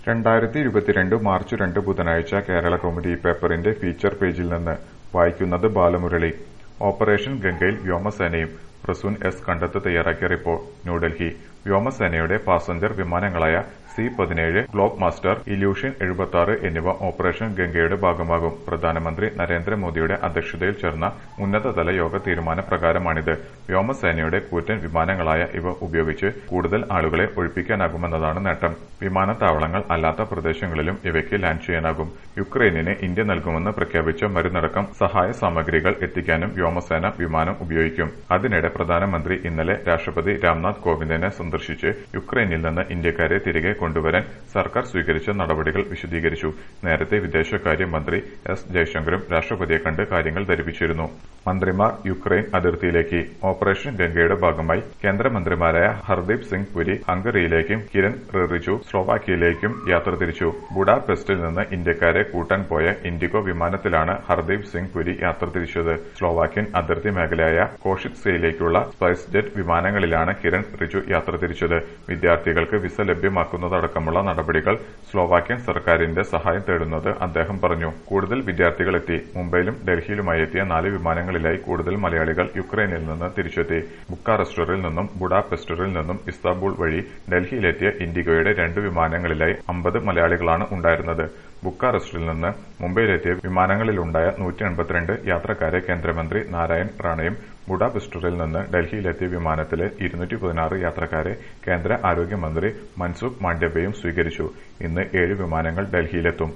രണ്ടായിരത്തി ഇരുപത്തിരണ്ട് മാർച്ച് രണ്ട് ബുധനാഴ്ച കേരള കൗമുദി പേപ്പറിന്റെ ഫീച്ചർ പേജിൽ നിന്ന് വായിക്കുന്നത് ബാലമുരളി ഓപ്പറേഷൻ ഗംഗയിൽ വ്യോമസേനയും പ്രസൂൻ എസ് കണ്ടത്ത് തയ്യാറാക്കിയ റിപ്പോർട്ട് ന്യൂഡൽഹി വ്യോമസേനയുടെ പാസഞ്ചർ വിമാനങ്ങളായ സി പതിനേഴ് ഗ്ലോബ് മാസ്റ്റർ ഇല്യൂഷൻ എഴുപത്തി എന്നിവ ഓപ്പറേഷൻ ഗംഗയുടെ ഭാഗമാകും പ്രധാനമന്ത്രി നരേന്ദ്രമോദിയുടെ അധ്യക്ഷതയിൽ ചേർന്ന ഉന്നതതല യോഗ തീരുമാനപ്രകാരമാണിത് വ്യോമസേനയുടെ കൂറ്റൻ വിമാനങ്ങളായ ഇവ ഉപയോഗിച്ച് കൂടുതൽ ആളുകളെ ഒഴിപ്പിക്കാനാകുമെന്നതാണ് നേട്ടം വിമാനത്താവളങ്ങൾ അല്ലാത്ത പ്രദേശങ്ങളിലും ഇവയ്ക്ക് ലാൻഡ് ചെയ്യാനാകും യുക്രൈനിന് ഇന്ത്യ നൽകുമെന്ന് പ്രഖ്യാപിച്ച മരുന്നടക്കം സഹായ സാമഗ്രികൾ എത്തിക്കാനും വ്യോമസേന വിമാനം ഉപയോഗിക്കും അതിനിടെ പ്രധാനമന്ത്രി ഇന്നലെ രാഷ്ട്രപതി രാംനാഥ് കോവിന്ദിനെ സന്ദർശിച്ച് യുക്രൈനിൽ നിന്ന് ഇന്ത്യക്കാരെ തിരികെ കൊണ്ടുവരാൻ സർക്കാർ സ്വീകരിച്ച നടപടികൾ വിശദീകരിച്ചു നേരത്തെ വിദേശകാര്യ മന്ത്രി എസ് ജയശങ്കറും രാഷ്ട്രപതിയെ കണ്ട് കാര്യങ്ങൾ ധരിപ്പിച്ചിരുന്നു മന്ത്രിമാർ യുക്രൈൻ അതിർത്തിയിലേക്ക് ഓപ്പറേഷൻ ഗംഗയുടെ ഭാഗമായി കേന്ദ്രമന്ത്രിമാരായ ഹർദീപ് സിംഗ് പുരി ഹംഗറിയിലേക്കും കിരൺ റിറിജു സ്ലോവാക്കിയയിലേക്കും യാത്ര തിരിച്ചു ബുഡാപെസ്റ്റിൽ നിന്ന് ഇന്ത്യക്കാരെ കൂട്ടാൻ പോയ ഇൻഡിഗോ വിമാനത്തിലാണ് ഹർദീപ് സിംഗ് പുരി യാത്ര തിരിച്ചത് സ്ലോവാക്യൻ അതിർത്തി മേഖലയായ കോഷിറ്റ്സയിലേക്കുള്ള സ്പൈസ് ജെറ്റ് വിമാനങ്ങളിലാണ് കിരൺ റിജു യാത്ര തിരിച്ചത് വിദ്യാർത്ഥികൾക്ക് വിസ ലഭ്യമാക്കുന്നതടക്കമുള്ള നടപടികൾ സ്ലോവാക്യൻ സർക്കാരിന്റെ സഹായം തേടുന്നത് അദ്ദേഹം പറഞ്ഞു കൂടുതൽ വിദ്യാർത്ഥികൾ എത്തി മുംബൈയിലും ഡൽഹിയിലുമായി എത്തിയ നാല് വിമാനങ്ങളിലായി കൂടുതൽ മലയാളികൾ യുക്രൈനിൽ നിന്ന് തിരിച്ചെത്തി ബുക്കാറസ്റ്ററിൽ നിന്നും ബുഡാപെസ്റ്ററിൽ നിന്നും ഇസ്താംബുൾ വഴി ഡൽഹിയിലെത്തിയ ഇൻഡിഗോയുടെ രണ്ട് വിമാനങ്ങളിലായി അമ്പത് മലയാളികളാണ് ഉണ്ടായിരുന്നത് ബുക്കാറസ്റ്റിൽ നിന്ന് മുംബൈയിലെത്തിയ വിമാനങ്ങളിലുണ്ടായ നൂറ്റി എൺപത്തിരണ്ട് യാത്രക്കാരെ കേന്ദ്രമന്ത്രി നാരായൺ റാണയും ബുഡാപെസ്റ്ററിൽ നിന്ന് ഡൽഹിയിലെത്തിയ വിമാനത്തിലെ ഇരുന്നൂറ്റി പതിനാറ് യാത്രക്കാരെ കേന്ദ്ര ആരോഗ്യമന്ത്രി മൻസുഖ് മാണ്ഡവ്യയും സ്വീകരിച്ചു ഇന്ന് ഏഴ് വിമാനങ്ങൾ ഡൽഹിയിലെത്തും